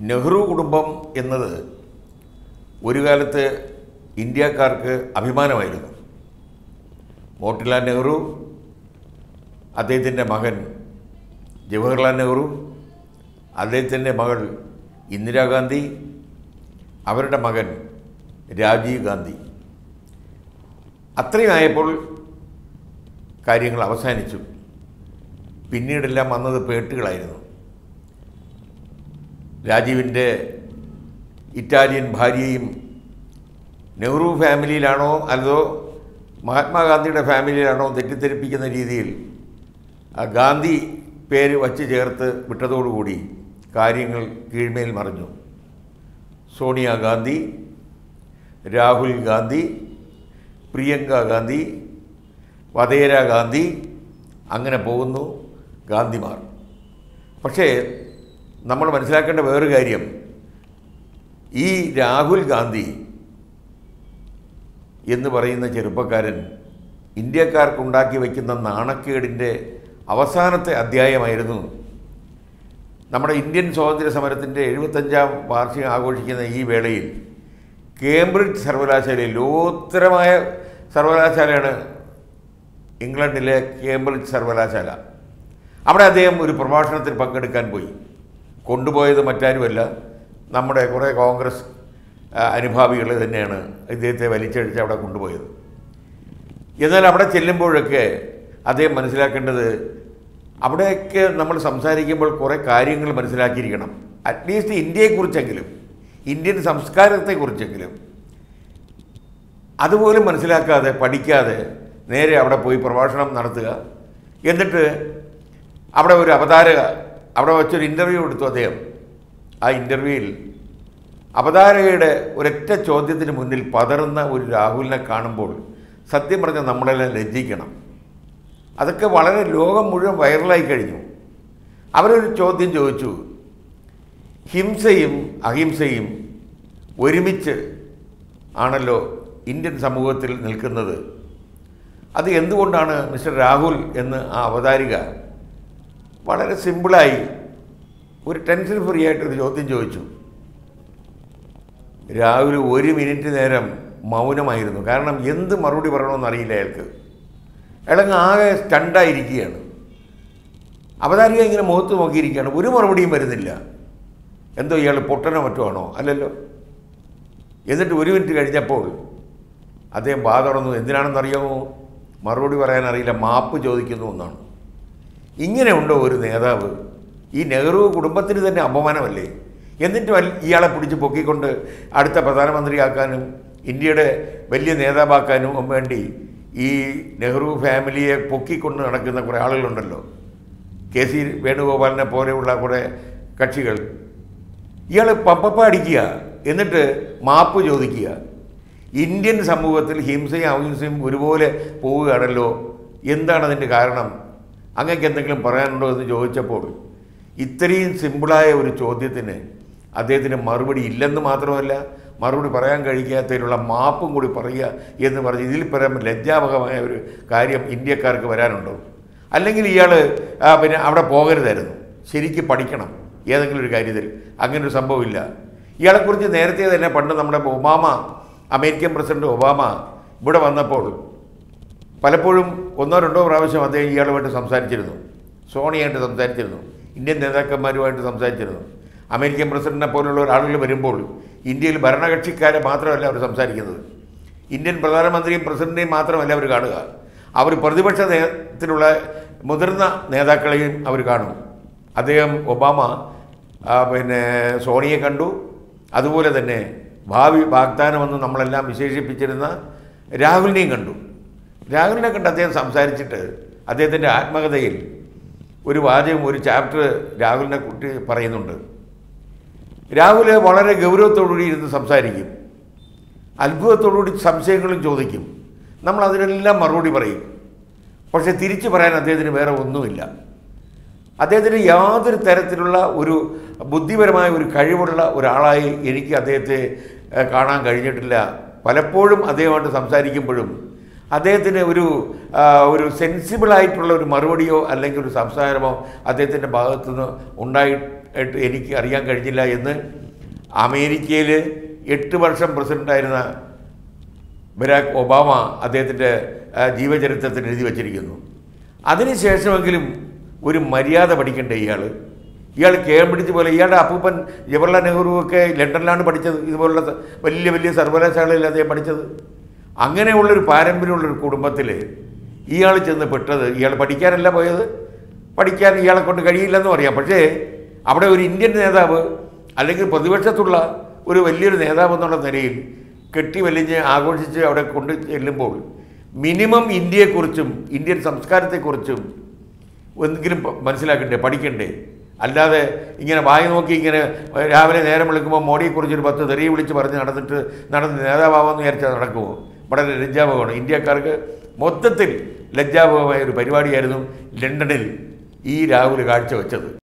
നെഹ്റു കുടുംബം എന്നത് ഒരു കാലത്ത് ഇന്ത്യക്കാർക്ക് അഭിമാനമായിരുന്നു മോട്ടിലാൽ നെഹ്റു അദ്ദേഹത്തിൻ്റെ മകൻ ജവഹർലാൽ നെഹ്റു അദ്ദേഹത്തിൻ്റെ മകൾ ഇന്ദിരാഗാന്ധി അവരുടെ മകൻ രാജീവ് ഗാന്ധി അത്രയുമായപ്പോൾ കാര്യങ്ങൾ അവസാനിച്ചു പിന്നീടെല്ലാം വന്നത് പേട്ടുകളായിരുന്നു രാജീവിൻ്റെ ഇറ്റാലിയൻ ഭാര്യയും നെഹ്റു ഫാമിലിയിലാണോ അതോ മഹാത്മാഗാന്ധിയുടെ ഫാമിലിയിലാണോ തെറ്റിദ്ധരിപ്പിക്കുന്ന രീതിയിൽ ആ ഗാന്ധി പേര് വച്ച് ചേർത്ത് വിട്ടതോടുകൂടി കാര്യങ്ങൾ കീഴ്മേൽ മറിഞ്ഞു സോണിയാഗാന്ധി രാഹുൽ ഗാന്ധി പ്രിയങ്ക ഗാന്ധി വധേര ഗാന്ധി അങ്ങനെ പോകുന്നു ഗാന്ധിമാർ പക്ഷേ നമ്മൾ മനസ്സിലാക്കേണ്ട വേറൊരു കാര്യം ഈ രാഹുൽ ഗാന്ധി എന്ന് പറയുന്ന ചെറുപ്പക്കാരൻ ഇന്ത്യക്കാർക്കുണ്ടാക്കി വയ്ക്കുന്ന നാണക്കേടിൻ്റെ അവസാനത്തെ അധ്യായമായിരുന്നു നമ്മുടെ ഇന്ത്യൻ സ്വാതന്ത്ര്യ സമരത്തിൻ്റെ എഴുപത്തഞ്ചാം വാർഷികം ആഘോഷിക്കുന്ന ഈ വേളയിൽ കേംബ്രിഡ്ജ് സർവകലാശാലയിൽ ലോകോത്തരമായ സർവകലാശാലയാണ് ഇംഗ്ലണ്ടിലെ കേംബ്രിഡ്ജ് സർവകലാശാല അവിടെ അദ്ദേഹം ഒരു പ്രഭാഷണത്തിൽ പങ്കെടുക്കാൻ പോയി കൊണ്ടുപോയത് മറ്റാരുമല്ല നമ്മുടെ കുറേ കോൺഗ്രസ് ആ, അനുഭാവികൾ തന്നെയാണ് ഇദ്ദേഹത്തെ വലിച്ചഴിച്ച് അവിടെ കൊണ്ടുപോയത് എന്നാൽ അവിടെ ചെല്ലുമ്പോഴൊക്കെ അദ്ദേഹം മനസ്സിലാക്കേണ്ടത് അവിടെയൊക്കെ നമ്മൾ സംസാരിക്കുമ്പോൾ കുറേ കാര്യങ്ങൾ മനസ്സിലാക്കിയിരിക്കണം അറ്റ്ലീസ്റ്റ് ഇന്ത്യയെക്കുറിച്ചെങ്കിലും ഇന്ത്യൻ സംസ്കാരത്തെക്കുറിച്ചെങ്കിലും അതുപോലും മനസ്സിലാക്കാതെ പഠിക്കാതെ നേരെ അവിടെ പോയി പ്രഭാഷണം നടത്തുക എന്നിട്ട് അവിടെ ഒരു അവതാരക അവിടെ വെച്ചൊരു ഇൻ്റർവ്യൂ എടുത്തു അദ്ദേഹം ആ ഇൻ്റർവ്യൂവിൽ അവതാരകയുടെ ഒരൊറ്റ ചോദ്യത്തിന് മുന്നിൽ പതറുന്ന ഒരു രാഹുലിനെ കാണുമ്പോൾ സത്യം പറഞ്ഞാൽ നമ്മളെല്ലാം ലജ്ജിക്കണം അതൊക്കെ വളരെ ലോകം മുഴുവൻ വൈറലായി കഴിഞ്ഞു അവരൊരു ചോദ്യം ചോദിച്ചു ഹിംസയും അഹിംസയും ഒരുമിച്ച് ആണല്ലോ ഇന്ത്യൻ സമൂഹത്തിൽ നിൽക്കുന്നത് അത് എന്തുകൊണ്ടാണ് മിസ്റ്റർ രാഹുൽ എന്ന് ആ അവതാരിക വളരെ സിമ്പിളായി ഒരു ടെൻഷൻ ഫ്രീ ആയിട്ടൊരു ചോദ്യം ചോദിച്ചു രാഹുൽ ഒരു മിനിറ്റ് നേരം മൗനമായിരുന്നു കാരണം എന്ത് മറുപടി പറയണമെന്ന് അറിയില്ല അയാൾക്ക് അയാളങ്ങ് ആകെ സ്റ്റണ്ടായിരിക്കുകയാണ് അവതാരിക ഇങ്ങനെ മുഖത്ത് നോക്കിയിരിക്കുകയാണ് ഒരു മറുപടിയും വരുന്നില്ല എന്തോ ഇയാൾ പൊട്ടനോ മറ്റോ ആണോ അല്ലല്ലോ എന്നിട്ട് ഒരു മിനിറ്റ് കഴിഞ്ഞപ്പോൾ അദ്ദേഹം വാ തുറന്നു എന്തിനാണെന്നറിയാമോ മറുപടി പറയാൻ അറിയില്ല മാപ്പ് ചോദിക്കുന്നു എന്നാണ് ഇങ്ങനെ ഉണ്ടോ ഒരു നേതാവ് ഈ നെഹ്റു കുടുംബത്തിന് തന്നെ അപമാനമല്ലേ എന്നിട്ടും അൽ- ഇയാളെ പിടിച്ച് പൊക്കിക്കൊണ്ട് അടുത്ത പ്രധാനമന്ത്രിയാക്കാനും ഇന്ത്യയുടെ വലിയ നേതാവാക്കാനും വേണ്ടി ഈ നെഹ്റു ഫാമിലിയെ പൊക്കിക്കൊണ്ട് നടക്കുന്ന കുറേ ആളുകളുണ്ടല്ലോ കെ സി വേണുഗോപാലിനെ പോലെയുള്ള കുറേ കക്ഷികൾ ഇയാൾ പപ്പപ്പ അടിക്കുക എന്നിട്ട് മാപ്പ് ചോദിക്കുക ഇന്ത്യൻ സമൂഹത്തിൽ ഹിംസയും അഹിംസയും ഒരുപോലെ പോവുകയാണല്ലോ എന്താണ് അതിൻ്റെ കാരണം അങ്ങക്ക് എന്തെങ്കിലും പറയാനുണ്ടോ എന്ന് ചോദിച്ചപ്പോൾ ഇത്രയും സിമ്പിളായ ഒരു ചോദ്യത്തിന് അദ്ദേഹത്തിന് മറുപടി ഇല്ലെന്ന് മാത്രമല്ല മറുപടി പറയാൻ കഴിയാത്തതിനുള്ള മാപ്പും കൂടി പറയുക എന്ന് പറഞ്ഞ് ഇതിൽ പരം ലജ്ജാവഹമായ ഒരു കാര്യം ഇന്ത്യക്കാർക്ക് വരാനുണ്ടോ അല്ലെങ്കിൽ ഇയാൾ പിന്നെ അവിടെ പോകരുതായിരുന്നു ശരിക്ക് പഠിക്കണം ഏതെങ്കിലും ഒരു കാര്യത്തിൽ അങ്ങനെ ഒരു സംഭവമില്ല ഇയാളെക്കുറിച്ച് നേരത്തെ തന്നെ പണ്ട് നമ്മുടെ ഒബാമ അമേരിക്കൻ പ്രസിഡന്റ് ഒബാമ ഇവിടെ വന്നപ്പോൾ പലപ്പോഴും ഒന്നോ രണ്ടോ പ്രാവശ്യം അദ്ദേഹം ഇയാളുമായിട്ട് സംസാരിച്ചിരുന്നു സോണിയായിട്ട് സംസാരിച്ചിരുന്നു ഇന്ത്യൻ നേതാക്കന്മാരുമായിട്ട് സംസാരിച്ചിരുന്നു അമേരിക്കൻ പ്രസിഡന്റിനെ പോലുള്ള ആളുകൾ വരുമ്പോൾ ഇന്ത്യയിൽ ഭരണകക്ഷിക്കാരെ മാത്രമല്ല അവർ സംസാരിക്കുന്നത് ഇന്ത്യൻ പ്രധാനമന്ത്രിയും പ്രസിഡന്റിനെയും മാത്രമല്ല അവർ കാണുക അവർ പ്രതിപക്ഷ നേതൃത്വത്തിലുള്ള മുതിർന്ന നേതാക്കളെയും അവർ കാണും അദ്ദേഹം ഒബാമ ആ, പിന്നെ സോണിയെ കണ്ടു അതുപോലെ തന്നെ ഭാവി വാഗ്ദാനമെന്ന് നമ്മളെല്ലാം വിശേഷിപ്പിച്ചിരുന്ന രാഹുലിനെയും കണ്ടു രാഹുലിനെ കണ്ട് അദ്ദേഹം സംസാരിച്ചിട്ട് അദ്ദേഹത്തിൻ്റെ ആത്മകഥയിൽ ഒരു വാചകം ഒരു ചാപ്റ്റർ രാഹുലിനെ കുട്ടി പറയുന്നുണ്ട് രാഹുൽ വളരെ ഗൗരവത്തോടുകൂടി ഇരുന്ന് സംസാരിക്കും അത്ഭുതത്തോടുകൂടി സംശയങ്ങളും ചോദിക്കും നമ്മൾ അതിനെല്ലാം മറുപടി പറയും പക്ഷേ തിരിച്ചു പറയാൻ അദ്ദേഹത്തിന് വേറെ ഒന്നുമില്ല അദ്ദേഹത്തിന് യാതൊരു തരത്തിലുള്ള ഒരു ബുദ്ധിപരമായ ഒരു കഴിവുള്ള ഒരാളായി എനിക്ക് അദ്ദേഹത്തെ ഏഹ്, കാണാൻ കഴിഞ്ഞിട്ടില്ല പലപ്പോഴും അദ്ദേഹമായിട്ട് സംസാരിക്കുമ്പോഴും അദ്ദേഹത്തിന് ഒരു ആ, ഒരു സെൻസിബിളായിട്ടുള്ള ഒരു മറുപടിയോ അല്ലെങ്കിൽ ഒരു സംസാരമോ അദ്ദേഹത്തിൻ്റെ ഭാഗത്തുനിന്ന് ഉണ്ടായി ആയിട്ട് എനിക്ക് അറിയാൻ കഴിഞ്ഞില്ല എന്ന് അമേരിക്കയിൽ എട്ട് വർഷം പ്രസിഡൻ്റായിരുന്ന ബരാക് ഒബാമ അദ്ദേഹത്തിൻ്റെ ആ, ജീവചരിത്രത്തിൽ എഴുതി വച്ചിരിക്കുന്നു അതിനുശേഷമെങ്കിലും ഒരു മര്യാദ പഠിക്കണ്ടേ ഇയാൾ ഇയാൾ കേംബ്രിഡ്ജ് പോലെ ഇയാളുടെ അപ്പൂപ്പൻ ജവഹർലാൽ നെഹ്റു ഒക്കെ ലണ്ടനിലാണ് പഠിച്ചത് ഇതുപോലുള്ള സ- വലിയ വലിയ സർവകലാശാലയിൽ അദ്ദേഹം പഠിച്ചത് അങ്ങനെയുള്ളൊരു പാരമ്പര്യമുള്ളൊരു കുടുംബത്തിൽ ഇയാൾ ചെന്ന് പെട്ടത് ഇയാൾ പഠിക്കാനല്ല പോയത് പഠിക്കാൻ ഇയാളെ കൊണ്ട് കഴിയില്ലെന്നും അറിയാം പക്ഷേ അവിടെ ഒരു ഇന്ത്യൻ നേതാവ് അല്ലെങ്കിൽ പ്രതിപക്ഷത്തുള്ള ഒരു വലിയൊരു നേതാവ് എന്നുള്ള നിലയിൽ കെട്ടി വലിഞ്ഞ് ആഘോഷിച്ച് അവിടെ കൊണ്ട് ചെല്ലുമ്പോൾ മിനിമം ഇന്ത്യയെക്കുറിച്ചും ഇന്ത്യൻ സംസ്കാരത്തെക്കുറിച്ചും എന്തെങ്കിലും പ- മനസ്സിലാക്കണ്ടേ പഠിക്കണ്ടേ അല്ലാതെ ഇങ്ങനെ വായി നോക്കി ഇങ്ങനെ രാവിലെ നേരം വിളിക്കുമ്പോൾ മോഡിയെക്കുറിച്ചൊരു പത്ത് തെറിയ വിളിച്ച് പറഞ്ഞ് നടന്നിട്ട് നടന്ന് നേതാവാമെന്ന് വിചാരിച്ചാൽ നടക്കുമോ വളരെ ലജ്ജാപകമാണ് ഇന്ത്യക്കാർക്ക് മൊത്തത്തിൽ ലജ്ജാപകമായ ഒരു പരിപാടിയായിരുന്നു ലണ്ടനിൽ ഈ രാഹുൽ കാഴ്ചവെച്ചത്